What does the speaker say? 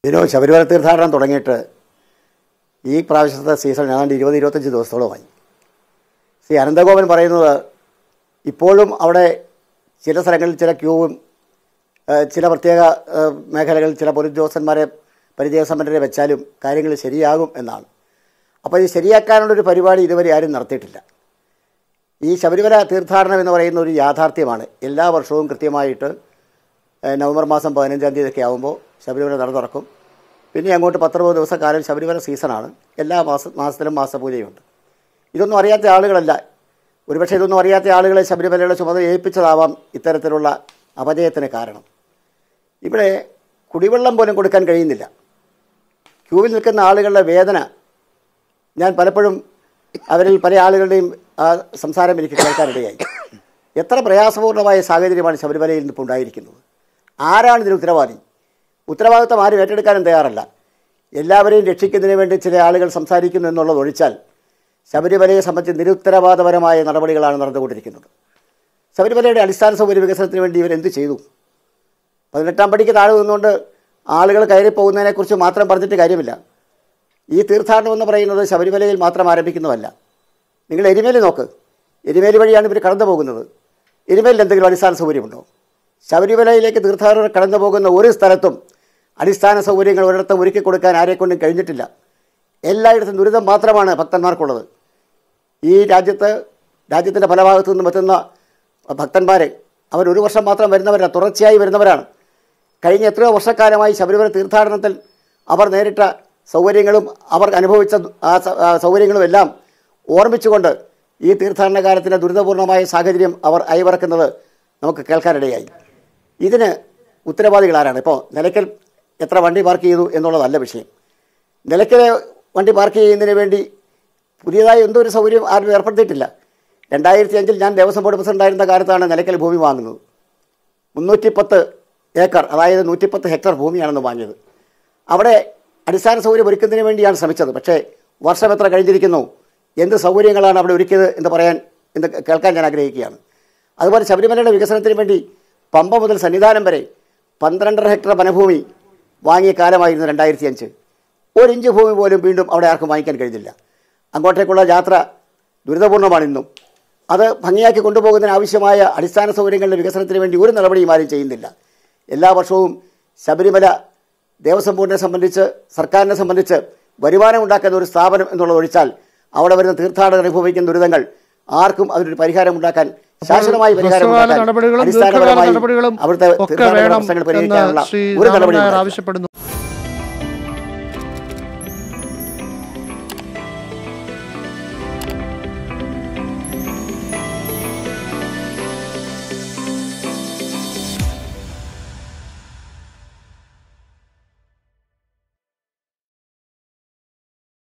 ഇതിനു ശബരിമല തീർത്ഥാടനം തുടങ്ങിയിട്ട് ഈ പ്രാവശ്യത്തെ സീസൺ ഏതാണ്ട് ഇരുപത് ഇരുപത്തഞ്ച് ദിവസത്തോളമായി ശ്രീ അനന്തഗോപൻ പറയുന്നത് ഇപ്പോഴും അവിടെ ചില സ്ഥലങ്ങളിൽ ചില ക്യൂവും ഏഹ്, ചില പ്രത്യേക ഏഹ്, മേഖലകളിൽ ചില പോലീസ് ഉദ്യോഗസ്ഥന്മാരെ പരിചയസമ്പന്നരെ വെച്ചാലും കാര്യങ്ങൾ ശരിയാകും എന്നാണ് അപ്പോൾ ഇത് ശരിയാക്കാനുള്ളൊരു പരിപാടി ഇതുവരെ ആരും നടത്തിയിട്ടില്ല ഈ ശബരിമല തീർത്ഥാടനം എന്ന് പറയുന്ന ഒരു യാഥാർത്ഥ്യമാണ് എല്ലാ വർഷവും കൃത്യമായിട്ട് ഏഹ്, നവംബർ മാസം പതിനഞ്ചാം തീയതി ഒക്കെ ആകുമ്പോൾ ശബരിമല നട തുറക്കും പിന്നെ അങ്ങോട്ട് പത്തൊമ്പത് ദിവസക്കാലം ശബരിമല സീസണാണ് എല്ലാ മാസ മാസത്തിലും മാസപൂജയുണ്ട് ഇതൊന്നും അറിയാത്ത ആളുകളല്ല ഒരുപക്ഷെ ഇതൊന്നും അറിയാത്ത ആളുകളെ ശബരിമലയുടെ ചുമതല ഏൽപ്പിച്ചതാവാം ഇത്തരത്തിലുള്ള അപജയത്തിന് കാരണം ഇവിടെ കുടിവെള്ളം പോലും കൊടുക്കാൻ കഴിയുന്നില്ല ക്യൂവിൽ നിൽക്കുന്ന ആളുകളുടെ വേദന ഞാൻ പലപ്പോഴും അവരിൽ പല ആളുകളുടെയും ആ സംസാരം എനിക്ക് കേൾക്കാനിടയായി എത്ര പ്രയാസപൂർണ്ണമായ സാഹചര്യമാണ് ശബരിമലയിൽ ഇപ്പോൾ ഉണ്ടായിരിക്കുന്നത് ആരാണ് ഇതിന് ഉത്തരവാദി ഉത്തരവാദിത്തം ആരും ഏറ്റെടുക്കാനും തയ്യാറല്ല എല്ലാവരെയും രക്ഷിക്കുന്നതിന് വേണ്ടി ചില ആളുകൾ സംസാരിക്കുന്നു എന്നുള്ളത് ഒഴിച്ചാൽ ശബരിമലയെ സംബന്ധിച്ച് നിരുത്തരവാദപരമായ നടപടികളാണ് നടന്നുകൊണ്ടിരിക്കുന്നത് ശബരിമലയുടെ അടിസ്ഥാന സൗകര്യ വികസനത്തിന് വേണ്ടി ഇവരെന്ത് ചെയ്തു പതിനെട്ടാം പടിക്ക് താഴെ നിന്നുകൊണ്ട് ആളുകൾ കയറി പോകുന്നതിനെക്കുറിച്ച് മാത്രം പറഞ്ഞിട്ട് കാര്യമില്ല ഈ തീർത്ഥാടനം എന്ന് പറയുന്നത് ശബരിമലയിൽ മാത്രം ആരംഭിക്കുന്നതല്ല നിങ്ങൾ എരിമേലി നോക്ക് എരിമേലി വഴിയാണ് ഇവർ കടന്നു പോകുന്നത് എരിമേലിൽ എന്തെങ്കിലും അടിസ്ഥാന സൗകര്യമുണ്ടോ ശബരിമലയിലേക്ക് തീർത്ഥാടകർ കടന്നു പോകുന്ന ഒരു സ്ഥലത്തും അടിസ്ഥാന സൗകര്യങ്ങൾ ഒരിടത്തും ഒരുക്കി കൊടുക്കാൻ ആരെക്കൊണ്ടും കഴിഞ്ഞിട്ടില്ല എല്ലായിടത്തും ദുരിതം മാത്രമാണ് ഭക്തന്മാർക്കുള്ളത് ഈ രാജ്യത്ത് രാജ്യത്തിൻ്റെ പല ഭാഗത്തു നിന്നും എത്തുന്ന ഭക്തന്മാരെ അവർ ഒരു വർഷം മാത്രം വരുന്നവരല്ല തുടർച്ചയായി വരുന്നവരാണ് കഴിഞ്ഞ എത്രയോ വർഷക്കാലമായി ശബരിമല തീർത്ഥാടനത്തിൽ അവർ നേരിട്ട സൗകര്യങ്ങളും അവർ അനുഭവിച്ച ആ സ- ആ സൗകര്യങ്ങളും എല്ലാം ഓർമ്മിച്ചുകൊണ്ട് ഈ തീർത്ഥാടന കാലത്തിൻ്റെ ദുരിതപൂർണമായ സാഹചര്യം അവർ അയവിറക്കുന്നത് നമുക്ക് കേൾക്കാനിടയായി ഇതിന് ഉത്തരവാദികളാരാണ് ഇപ്പോൾ നിലയ്ക്കൽ എത്ര വണ്ടി പാർക്ക് ചെയ്തു എന്നുള്ളതല്ല വിഷയം നിലയ്ക്കലെ വണ്ടി പാർക്ക് ചെയ്യുന്നതിന് വേണ്ടി പുതിയതായി എന്തോ ഒരു സൗകര്യം ആരും ഏർപ്പെടുത്തിയിട്ടില്ല രണ്ടായിരത്തി അഞ്ചിൽ ഞാൻ ദേവസ്വം ബോർഡ് പ്രസിഡൻ്റായിരുന്ന കാലത്താണ് നിലയ്ക്കൽ ഭൂമി വാങ്ങുന്നത് മുന്നൂറ്റിപ്പത്ത് ഏക്കർ അതായത് നൂറ്റിപ്പത്ത് ഹെക്ടർ ഭൂമിയാണെന്ന് വാങ്ങിയത് അവിടെ അടിസ്ഥാന സൗകര്യം ഒരുക്കുന്നതിന് വേണ്ടിയാണ് ശ്രമിച്ചത് പക്ഷേ വർഷം എത്ര കഴിഞ്ഞിരിക്കുന്നു എന്ത് സൗകര്യങ്ങളാണ് അവിടെ ഒരുക്കിയത് എന്ന് പറയാൻ എന്ന് കേൾക്കാൻ ഞാൻ ആഗ്രഹിക്കുകയാണ് അതുപോലെ ശബരിമലയുടെ വികസനത്തിന് വേണ്ടി പമ്പ മുതൽ സന്നിധാനം വരെ പന്ത്രണ്ടര ഹെക്ടർ വനഭൂമി വാങ്ങിയ കാലമായിരുന്നു രണ്ടായിരത്തി അഞ്ച് ഒരു ഇഞ്ച് ഭൂമി പോലും വീണ്ടും അവിടെ ആർക്കും വാങ്ങിക്കാൻ കഴിഞ്ഞില്ല അങ്ങോട്ടേക്കുള്ള യാത്ര ദുരിതപൂർണ്ണമാണ് ഇന്നും അത് ഭംഗിയാക്കി കൊണ്ടുപോകുന്നതിന് ആവശ്യമായ അടിസ്ഥാന സൗകര്യങ്ങളുടെ വികസനത്തിന് വേണ്ടി ഒരു നടപടിയും ആരും ചെയ്യുന്നില്ല എല്ലാ വർഷവും ശബരിമല ദേവസ്വം ബോർഡിനെ സംബന്ധിച്ച് സർക്കാരിനെ സംബന്ധിച്ച് വരുമാനം ഉണ്ടാക്കുന്ന ഒരു സ്ഥാപനം എന്നുള്ളത് ഒഴിച്ചാൽ അവിടെ വരുന്ന തീർത്ഥാടകർ അനുഭവിക്കുന്ന ദുരിതങ്ങൾ ആർക്കും അതിനൊരു പരിഹാരം ഉണ്ടാക്കാൻ ശാശ്വതമായ പരിഹാരം ഹ്രസ്വകാല ഉണ്ടാക്കാൻ നടപടികളും ദീർഘകാല അടിസ്ഥാനപരമായി നടപടികളും അവിടുത്തെ ഒക്കെ തീർത്ഥാടക വേണം പ്രശ്നങ്ങൾ എന്ന് പരിഹരിക്കാനുള്ള ശ്രീ ഒരു രാമൻ നടപടിയും നായർ ഉണ്ടായില്ല. ആവശ്യപ്പെടുന്നു